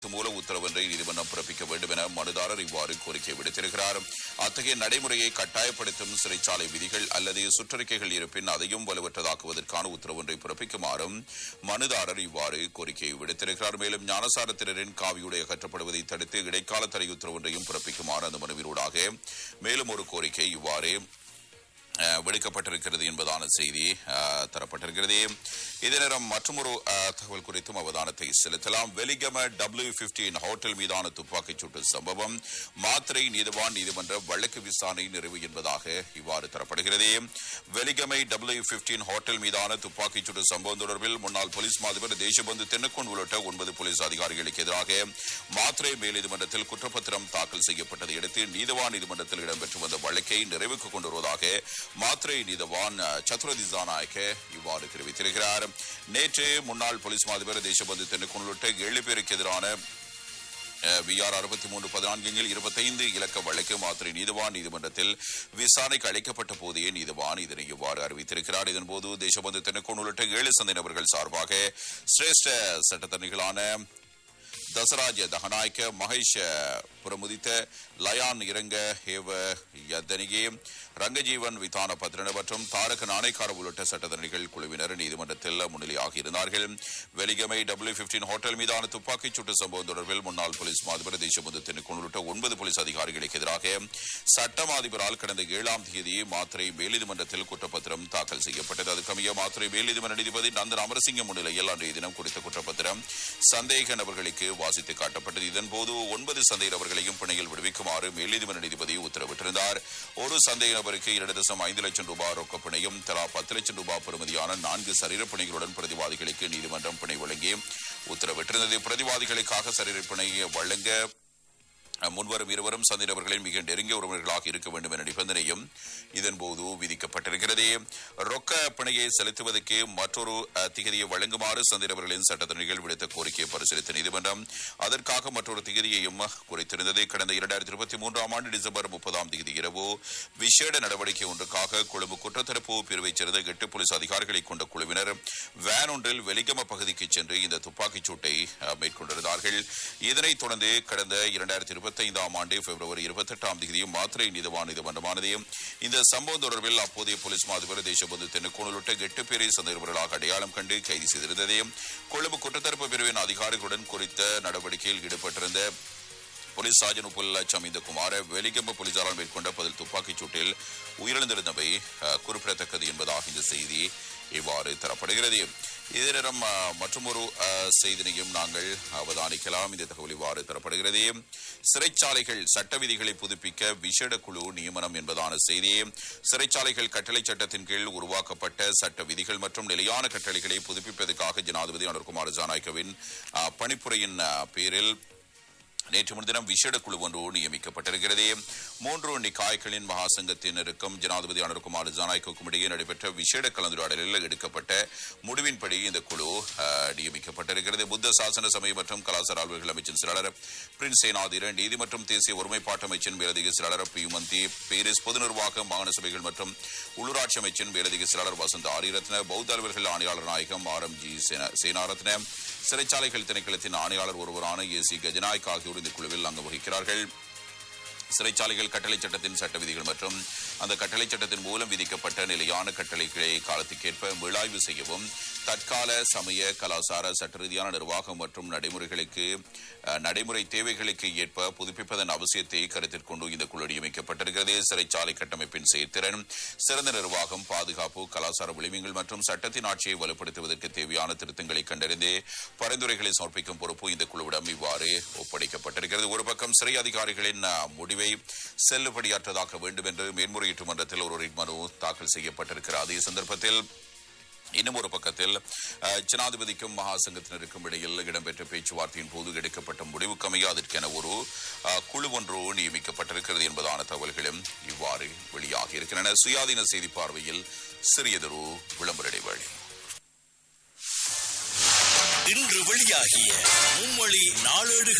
மூல உத்தரவொன்றை நீதிமன்றம் பிறப்பிக்க வேண்டும் என மனுதாரர் இவ்வாறு கோரிக்கை விடுத்திருக்கிறார் அத்தகைய நடைமுறையை கட்டாயப்படுத்தும் சிறைச்சாலை விதிகள் அல்லது சுற்றறிக்கைகள் இருப்பின் அதையும் வலுவற்றதாக்குவதற்கான உத்தரவொன்றை பிறப்பிக்குமாறும் மனுதாரர் இவ்வாறு கோரிக்கை விடுத்திருக்கிறார் மேலும் ஞானசாரத்தினரின் காவியுடை அகற்றப்படுவதை தடுத்து இடைக்கால தடை உத்தரவொன்றையும் பிறப்பிக்குமாறு அந்த மனுவினூடாக மேலும் ஒரு கோரிக்கை இவ்வாறு அஹ், விடுக்கப்பட்டிருக்கிறது என்பதான செய்தி அஹ், தரப்பட்டிருக்கிறது இதே நேரம் மற்றொரு அஹ், தகவல் குறித்தும் அவதானத்தை செலுத்தலாம் வெலிகம டபிள்யூ பிப்டீன் ஹோட்டல் மீதான துப்பாக்கிச் சூட்டு சம்பவம் மாத்திரை நீதிவான் நீதிமன்ற வழக்கு விசாரணை நிறைவு என்பதாக இவ்வாறு தரப்படுகிறது வெலிகமை டபிள்யூ பிப்டீன் ஹோட்டல் மீதான துப்பாக்கிச் சூட்டு சம்பவம் தொடர்பில் முன்னாள் போலீஸ் மாதிபர் தேசபந்து தென்னக்கோன் உள்ளிட்ட ஒன்பது போலீஸ் அதிகாரிகளுக்கு எதிராக மாத்திரை மேல்நீதிமன்றத்தில் குற்றப்பத்திரம் தாக்கல் செய்யப்பட்டதை அடுத்து நீதிவான் நீதிமன்றத்தில் இடம்பெற்று வந்த வழக்கை நிறைவுக்கு கொண்டு வருவதாக மாத்திரை நீதவான் அஹ், சத்ரதிசா நாயக்க இவ்வாறு தெரிவித்திருக்கிறார் நேற்று முன்னாள் போலீஸ் மாதிபர் தேசபந்து தென்னக்கோன் உள்ளிட்ட ஏழு பேருக்கு எதிரான விஆர் அறுபத்தி மூன்று பதினான்கில் இருபத்தைந்து இலக்க வழக்கு மாத்திரை நீதிவான் நீதிமன்றத்தில் விசாரணைக்கு அளிக்கப்பட்ட போதே நீதிவான் இதனை இவ்வாறு அறிவித்திருக்கிறார் இதன்போது தேசபந்து தென்னக்கோன் உள்ளிட்ட ஏழு சந்தை நபர்கள் சார்பாக சிரேஷ்ட சட்டத்தரணிகளான ದಸರಾಜ ದಹನಾಯಕ ಮಹೇಶ್ ಪ್ರಮುದಿತ ಲಯಾನ್ ಇರಂಗ ಹೇವ ಯದ್ದನಿಗೆ ரங்கஜீவன் விதான பத்ரன மற்றும் தாரக நாணயக்கார உள்ளிட்ட சட்டத்தரணிகள் குழுவினர் நீதிமன்றத்தில் முன்னிலையாக இருந்தார்கள் வெலிகமை டபிள்யூ பிப்டீன் ஹோட்டல் மீதான துப்பாக்கிச் சூட்டு சம்பவம் தொடர்பில் முன்னாள் போலீஸ் மாதிபர் தேசபந்து தென்னுக்கு உள்ளிட்ட ஒன்பது போலீஸ் அதிகாரிகளுக்கு எதிராக சட்டம் அதிபரால் கடந்த ஏழாம் தேதி மாத்திரை மேல்நீதிமன்றத்தில் குற்றப்பத்திரம் தாக்கல் செய்யப்பட்டது அதுக்கமைய மாத்திரை மேல்நீதிமன்ற நீதிபதி நந்தன் அமரசிங்க முன்னிலையில் அன்றைய தினம் குறித்த குற்றப்பத்திரம் சந்தேக நபர்களுக்கு வாசித்து காட்டப்பட்டது இதன்போது ஒன்பது சந்தேக நபர்களையும் பிணையில் விடுவிக்குமாறு மேல்நீதிமன்ற நீதிபதி உத்தரவிட்டிருந்தார் ஒரு சந்தேக நபருக்கு இரண்டு தசம் ஐந்து லட்சம் ரூபாய் ரொக்கப் பிணையும் தலா பத்து லட்சம் ரூபாய் பெறுமதியான நான்கு சரீரப் பிணைகளுடன் பிரதிவாதிகளுக்கு நீதிமன்றம் பிணை வழங்கி உத்தரவிட்டிருந்தது பிரதிவாதிகளுக்காக சரீரப் பிணை வழங்க முன்வரும் இருவரும் சந்திரவர்களின் மிக நெருங்கிய உறவினர்களாக இருக்க வேண்டும் என நிபந்தனையும் இதன்போது விதிக்கப்பட்டிருக்கிறது ரொக்க பிணையை செலுத்துவதற்கு மற்றொரு அஹ், திகதியை வழங்குமாறு சந்திரவர்களின் சட்டத்தரணிகள் விடுத்த கோரிக்கையை பரிசீலித்த நீதிமன்றம் அதற்காக மற்றொரு திகதியையும் குறித்திருந்தது கடந்த இரண்டாயிரத்தி இருபத்தி மூன்றாம் ஆண்டு டிசம்பர் முப்பதாம் தேதி இரவு விசேட நடவடிக்கை ஒன்றுக்காக கொழும்பு குற்றத்தடுப்பு பிரிவைச் சேர்ந்த எட்டு போலீஸ் அதிகாரிகளை கொண்ட குழுவினர் வேன் ஒன்றில் வெலிகம பகுதிக்கு சென்று இந்த துப்பாக்கிச் சூட்டை அஹ், மேற்கொண்டிருந்தார்கள் இதனைத் தொடர்ந்து கடந்த இரண்டாயிரத்தி இருபத்தி ஐந்தாம் ஆண்டு பிப்ரவரி இருபத்தி எட்டாம் தேதி மாத்திரை நீதிவான் நீதிமன்றமானது இந்த சம்பவம் தொடர்பில் அப்போதைய போலீஸ் மாதிபர் தேசபந்து தென்னுக்கோன் உள்ளிட்ட எட்டு பேரை சந்தேகர்களாக அடையாளம் கண்டு கைது செய்திருந்தது கொழும்பு குற்றத்தடுப்பு பிரிவின் அதிகாரிகளுடன் குறித்த நடவடிக்கையில் ஈடுபட்டிருந்த போலீஸ் சார்ஜன் உப்புல்ல சமிந்தகுமார் வெலிகம்ப போலீசாரால் மேற்கொண்ட பதில் துப்பாக்கிச் சூட்டில் உயிரிழந்திருந்தவை அஹ், குறிப்பிடத்தக்கது என்பதாக இந்த செய்தி இவ்வாறு தரப்படுகிறது இதே நேரம் மற்றொரு செய்தினையும் நாங்கள் அவதானிக்கலாம் இந்த தகவல் இவ்வாறு தரப்படுகிறது சிறைச்சாலைகள் சட்ட விதிகளை புதுப்பிக்க விசேட குழு நியமனம் என்பதான செய்தி சிறைச்சாலைகள் கட்டளை சட்டத்தின் கீழ் உருவாக்கப்பட்ட சட்ட விதிகள் மற்றும் நிலையான கட்டளைகளை புதுப்பிப்பதற்காக ஜனாதிபதி அனுர்குமார் ஜானாய்கவின் அஹ், பணிப்புரையின் அஹ், பேரில் நேற்று முன்தினம் விசேட குழு ஒன்று நியமிக்கப்பட்டிருக்கிறது மூன்று நிக்காய்களின் மகாசங்கத்தினருக்கும் ஜனாதிபதி அனுர்குமார் ஜனநாயகவுக்கும் இடையே நடைபெற்ற விசேட கலந்துரையாடலில் எடுக்கப்பட்ட முடிவின்படி இந்த குழு அஹ், நியமிக்கப்பட்டிருக்கிறது புத்த சாசன சமய மற்றும் கலாச்சார அலுவல்கள் அமைச்சின் செயலாளர் பிரின்ஸ் சேனாதிரன் நீதி மற்றும் தேசிய ஒருமைப்பாட்டு அமைச்சின் மேலதிக செயலாளர் பியுமந்தி பேரிஸ் பொது நிர்வாக மாகாண சபைகள் மற்றும் உள்ளூராட்சி அமைச்சின் மேலதிக செயலாளர் வசந்த் ஆரியரத்ன பௌத்த அலுவல்கள் ஆணையாளர் நாயகம் ஆர் எம் ஜி சேனாரத்ன சிறைச்சாலைகள் திணைக்களத்தின் ஆணையாளர் ஒருவரான ஏ சி கஜநாயக் ஆகியோர் இந்த குழுவில் அங்கு வகிக்கிறார்கள் சிறைச்சாலைகள் கட்டளை சட்டத்தின் சட்ட விதிகள் மற்றும் அந்த கட்டளை சட்டத்தின் மூலம் விதிக்கப்பட்ட நிலையான கட்டளைகளை காலத்துக்கேற்ப மீளாய்வு செய்யவும் தற்கால சமய கலாச்சார சட்ட ரீதியான நிர்வாகம் மற்றும் நடைமுறைகளுக்கு அஹ், நடைமுறை தேவைகளுக்கு ஏற்ப புதுப்பிப்பதன் அவசியத்தை கருத்தில் கொண்டு இந்த குழு நியமிக்கப்பட்டிருக்கிறது சிறைச்சாலை கட்டமைப்பின் செயற்திறன் சிறந்த நிர்வாகம் பாதுகாப்பு கலாச்சார விளிம்புகள் மற்றும் சட்டத்தின் ஆட்சியை வலுப்படுத்துவதற்கு தேவையான திருத்தங்களை கண்டறிந்து பரிந்துரைகளை சமர்ப்பிக்கும் பொறுப்பு இந்த குழுவிடம் இவ்வாறு ஒப்படைக்கப்பட்டிருக்கிறது ஒரு பக்கம் சிறை அதிகாரிகளின் அஹ், முடிவை செல்லுபடியாற்றதாக்க வேண்டும் என்று மேன்முறையீட்டு மன்றத்தில் ஒரு ரிட் மனு தாக்கல் செய்யப்பட்டிருக்கிறது அதே சந்தர்ப்பத்தில் இன்னும் ஒரு பக்கத்தில் அஹ், ஜனாதிபதிக்கும் மகாசங்கத்தினருக்கும் இடையில் இடம்பெற்ற பேச்சுவார்த்தையின் போது எடுக்கப்பட்ட முடிவுக்கமைய அதற்கென ஒரு அஹ், குழு ஒன்று நியமிக்கப்பட்டிருக்கிறது என்பதான தகவல்களும் இவ்வாறு வெளியாகி இருக்கின்றன சுயாதீன செய்தி பார்வையில் சிறியதொரு விளம்பர இடைவேளை இன்று வெளியாகிய மும்மொழி நாளேடுகள்